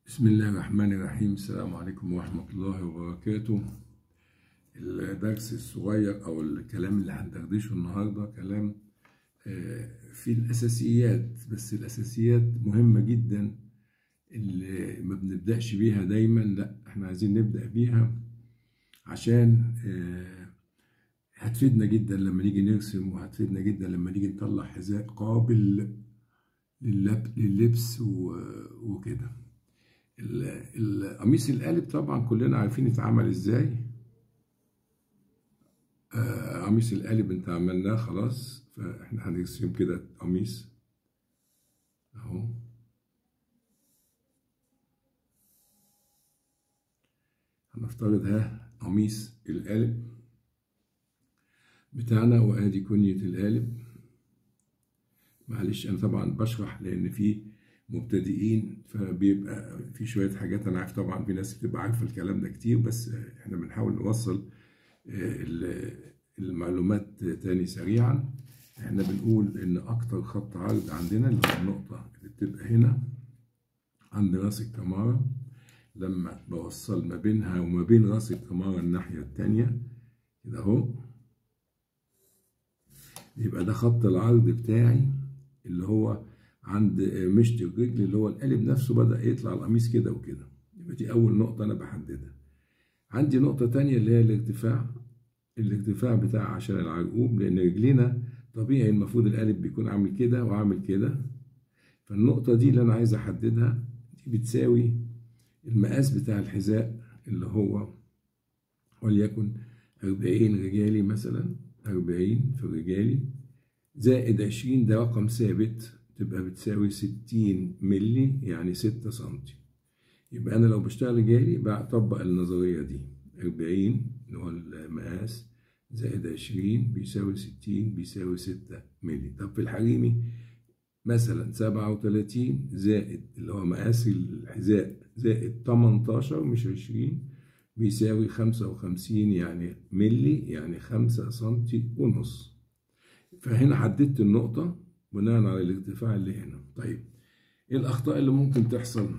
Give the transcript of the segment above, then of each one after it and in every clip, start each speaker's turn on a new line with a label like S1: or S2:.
S1: بسم الله الرحمن الرحيم السلام عليكم ورحمة الله وبركاته الدرس الصغير أو الكلام اللي هندردشه النهاردة كلام في الأساسيات بس الأساسيات مهمة جدا اللي ما بنبدأش بيها دايما لا احنا عايزين نبدأ بيها عشان هتفيدنا جدا لما نيجي نرسم وهتفيدنا جدا لما نيجي نطلع حذاء قابل لللبس وكده القميص القالب طبعا كلنا عارفين يتعمل ازاي قميص القالب انت عملناه خلاص فاحنا هنرسم كده قميص اهو هنفترض ها قميص القالب بتاعنا وادي كنية القالب معلش انا طبعا بشرح لان في مبتدئين فبيبقى في شويه حاجات انا عارف طبعا في ناس بتبقى عارفه الكلام ده كتير بس احنا بنحاول نوصل المعلومات تاني سريعا احنا بنقول ان اكتر خط عرض عندنا اللي هو النقطه اللي بتبقى هنا عند راس الكماره لما بوصل ما بينها وما بين راس الكماره الناحيه التانيه كده اهو يبقى ده خط العرض بتاعي اللي هو عند مشط الرجل اللي هو القالب نفسه بدأ يطلع القميص كده وكده يبقى دي أول نقطة أنا بحددها عندي نقطة تانية اللي هي الارتفاع الارتفاع بتاع عشان العرقوب لأن رجلينا طبيعي المفروض القالب بيكون عامل كده وعامل كده فالنقطة دي اللي أنا عايز أحددها دي بتساوي المقاس بتاع الحذاء اللي هو وليكن أربعين رجالي مثلا أربعين في الرجالي زائد عشرين ده رقم ثابت تبقى بتساوي ستين ملي يعني ستة سنتي يبقى أنا لو بشتغل رجالي بطبق النظرية دي أربعين اللي هو المقاس زائد عشرين بيساوي ستين بيساوي ستة ملي طب في الحريمي مثلا سبعة وتلاتين زائد اللي هو مقاس الحذاء زائد تمنتاشر مش عشرين بيساوي خمسة وخمسين يعني ملي يعني خمسة سنتي ونص فهنا حددت النقطة بناء على الارتفاع اللي هنا طيب ايه الاخطاء اللي ممكن تحصل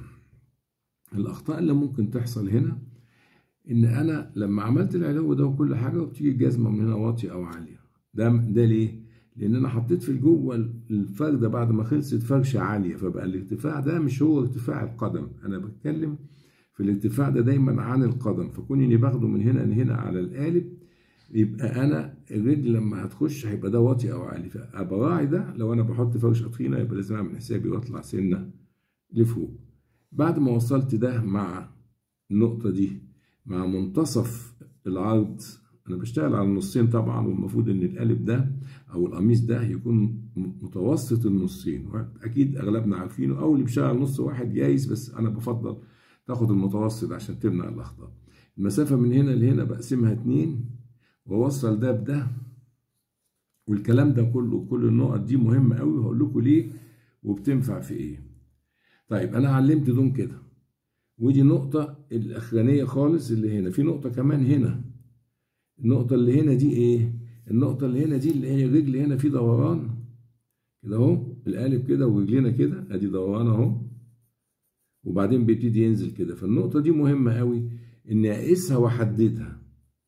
S1: الاخطاء اللي ممكن تحصل هنا ان انا لما عملت العلو ده وكل حاجه وبتيجي الجزمه من هنا واطيه او عاليه ده ده ليه لان انا حطيت في جوه الفرده بعد ما خلصت فرشه عاليه فبقى الارتفاع ده مش هو ارتفاع القدم انا بتكلم في الارتفاع ده دايما عن القدم فكوني اني باخده من هنا لهنا على القالب يبقى انا الرجل لما هتخش هيبقى ده واطي او عالي فابقى راعي ده لو انا بحط فرشه طحينه يبقى لازم اعمل حسابي واطلع سنه لفوق بعد ما وصلت ده مع النقطه دي مع منتصف العرض انا بشتغل على النصين طبعا والمفروض ان القالب ده او القميص ده يكون متوسط النصين اكيد اغلبنا عارفينه او اللي بيشتغل نص واحد جايز بس انا بفضل تاخد المتوسط عشان تمنع الاخطاء المسافه من هنا لهنا بقسمها اتنين واوصل ده بده والكلام ده كله كل النقط دي مهمه قوي وهقول لكم ليه وبتنفع في ايه طيب انا علمت دول كده ودي نقطة الأخرانية خالص اللي هنا في نقطة كمان هنا النقطة اللي هنا دي إيه؟ النقطة اللي هنا دي اللي هي الرجل هنا في دوران كده أهو القالب كده ورجلنا كده أدي دوران أهو وبعدين بيبتدي ينزل كده فالنقطة دي مهمة قوي إني أقيسها وأحددها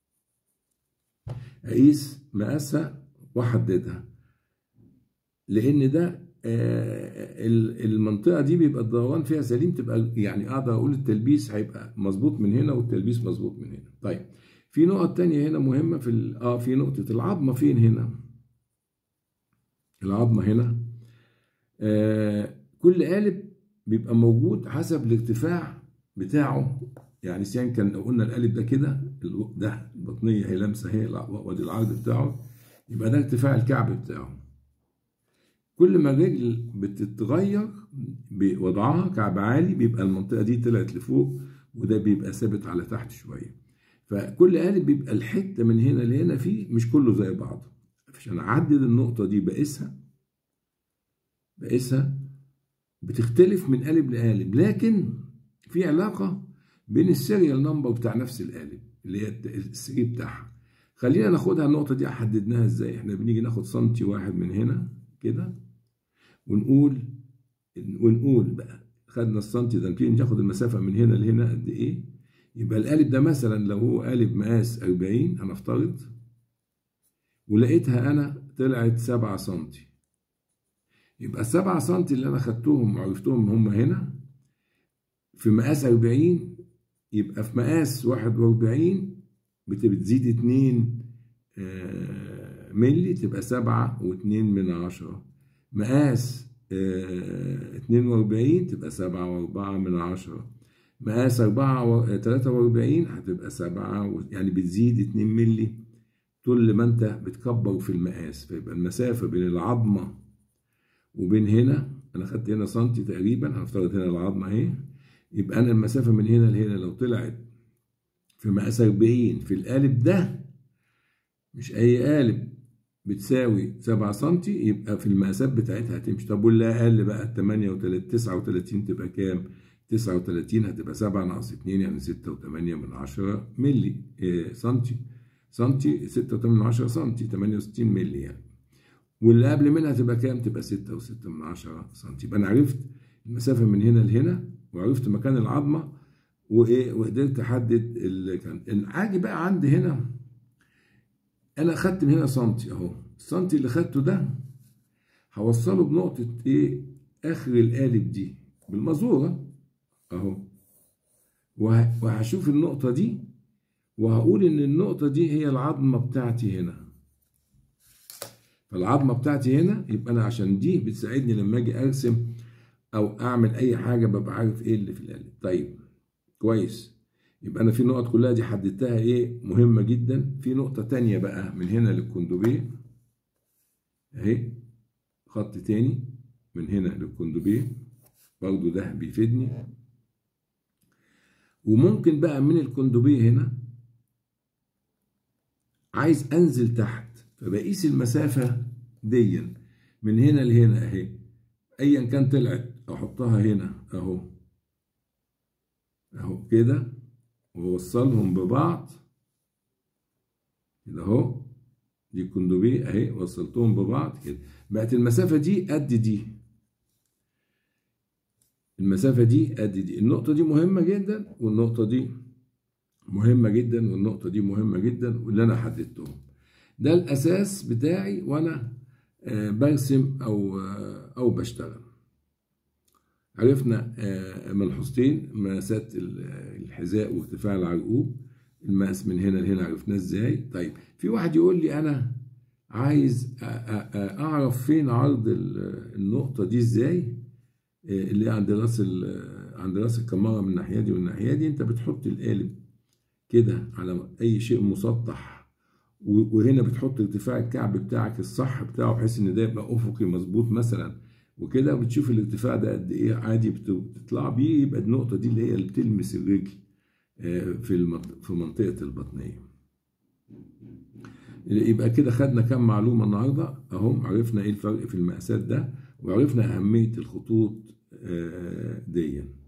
S1: اقيس مقاسها واحددها لان ده المنطقه دي بيبقى الدوران فيها سليم تبقى يعني اقدر اقول التلبيس هيبقى مظبوط من هنا والتلبيس مظبوط من هنا طيب في نقط تانية هنا مهمه في اه في نقطه العظمه فين هنا العظمه هنا آه كل قالب بيبقى موجود حسب الارتفاع بتاعه يعني سيان كان لو قلنا القالب ده كده ده البطنيه هي لامسه هي وادي العرض بتاعه يبقى ده ارتفاع الكعب بتاعه كل ما الرجل بتتغير بوضعها كعب عالي بيبقى المنطقه دي طلعت لفوق وده بيبقى ثابت على تحت شويه فكل قالب بيبقى الحته من هنا لهنا فيه مش كله زي بعضه عشان اعدد النقطه دي بقيسها بقيسها بتختلف من قالب لقالب لكن في علاقه بين السيريال نمبر بتاع نفس القالب اللي هي السي بتاعها خلينا ناخدها النقطة دي حددناها ازاي احنا بنيجي ناخد سنتي واحد من هنا كده ونقول ونقول بقى خدنا السنتي ده نبتدي ناخد المسافه من هنا لهنا قد ايه يبقى القالب ده مثلا لو هو قالب مقاس 40 هنفترض ولقيتها انا طلعت 7 سم يبقى 7 سم اللي انا خدتهم وعرفتهم هم هنا في مقاس 40 يبقى في مقاس 41 بتزيد 2 ملي تبقى 7 و2 من عشرة مقاس 42 تبقى 7 و4 من عشرة مقاس 4 و 43 هتبقى 7 يعني بتزيد 2 ملي طول ما انت بتكبر في المقاس فيبقى المسافة بين العظمة وبين هنا انا خدت هنا سنتي تقريبا هنفترض هنا العظمة اهي يبقى انا المسافة من هنا لهنا لو طلعت في مقاس 40 في القالب ده مش اي قالب بتساوي 7 سم يبقى في المقاسات بتاعتها هتمشي طب واللي اقل بقى 38 39 تبقى كام 39 هتبقى 7 ناقص 2 يعني 6 و8 من 10 ملي إيه سنتي سنتي 6 و8 من 10 سنتي 68 ملي يعني واللي قبل منها تبقى كام تبقى 6 و6 من 10 سنتي يبقى انا عرفت المسافه من هنا لهنا وعرفت مكان العظمه وايه وقدرت احدد اللي كان العادي بقى عندي هنا انا اخدت من هنا سنتي اهو السنتي اللي خدته ده هوصله بنقطه ايه اخر القالب دي بالمزوره اهو وهشوف النقطه دي وهقول ان النقطه دي هي العظمه بتاعتي هنا فالعظمه بتاعتي هنا يبقى انا عشان دي بتساعدني لما اجي ارسم او اعمل اي حاجه ببقى عارف ايه اللي في القالب طيب كويس يبقى انا في نقط كلها دي حددتها ايه مهمه جدا في نقطه تانية بقى من هنا للكندوبيه اهي خط تاني من هنا للكندوبيه برضو ده بيفيدني وممكن بقى من الكندوبيه هنا عايز انزل تحت فبقيس المسافه دي من هنا لهنا اهي ايا كان طلعت احطها هنا اهو اهو كده ووصلهم ببعض كده اهو دي الكندوبيه اهي وصلتهم ببعض كده بقت المسافه دي قد دي المسافه دي قد دي النقطه دي مهمه جدا والنقطه دي مهمه جدا والنقطه دي مهمه جدا واللي انا حددتهم ده الاساس بتاعي وانا برسم او او بشتغل عرفنا ملحوظتين مقاسات الحذاء وارتفاع العرقوب المقاس من هنا لهنا عرفناه ازاي طيب في واحد يقول لي انا عايز اعرف فين عرض النقطه دي ازاي اللي عند راس عند راس الكاميرا من الناحيه دي والناحيه دي انت بتحط القالب كده على اي شيء مسطح وهنا بتحط ارتفاع الكعب بتاعك الصح بتاعه بحيث ان ده يبقى افقي مظبوط مثلا وكده بتشوف الارتفاع ده قد ايه عادي بتطلع بيه يبقى النقطه دي اللي هي اللي بتلمس الرجل في في منطقه البطنيه يبقى كده خدنا كام معلومه النهارده اهو عرفنا ايه الفرق في المقاسات ده وعرفنا اهميه الخطوط دي